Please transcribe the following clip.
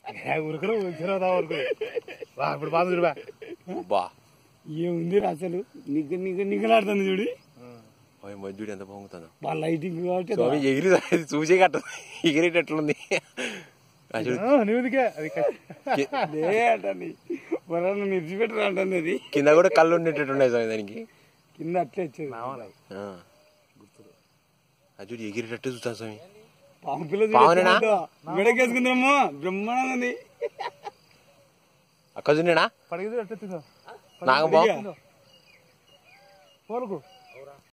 ఉరుకులు తిరగదా ఉరుకులు వా ఇప్పుడు బాగా చూడు బా బా ఏముంది రా అసలు నిగ్గ నిగ్గ నిగ్గలాడుతుంది చూడు ఓయ్ మధ్యుడు ఎంత పొంగుతుందో బాగా లైటింగ్ కాబట్టి స్వామి ఎగిరి అది చూసే కట్ట ఎగిరేటట్లుంది ఆ చూడు నీవుదికే అది కి- లే అంటుంది వరన్న నిడిచిపెట్టరా అంటుంది అది కింద కూడా కళ్ళు ఉండేటట్టు ఉన్నాయి స్వామి దానికి కింద అట్లే వచ్చేది ఆ. ఆ చూడు ఎగిరేటట్టు చూస్తాను స్వామి పాము పిల్ల పావునేనా? విడకేసుకుందామో బ్రహ్మాండంగా ఉంది అక్క చూడేనా పడిగి ఎట్లా నాగబాబు పోరుకు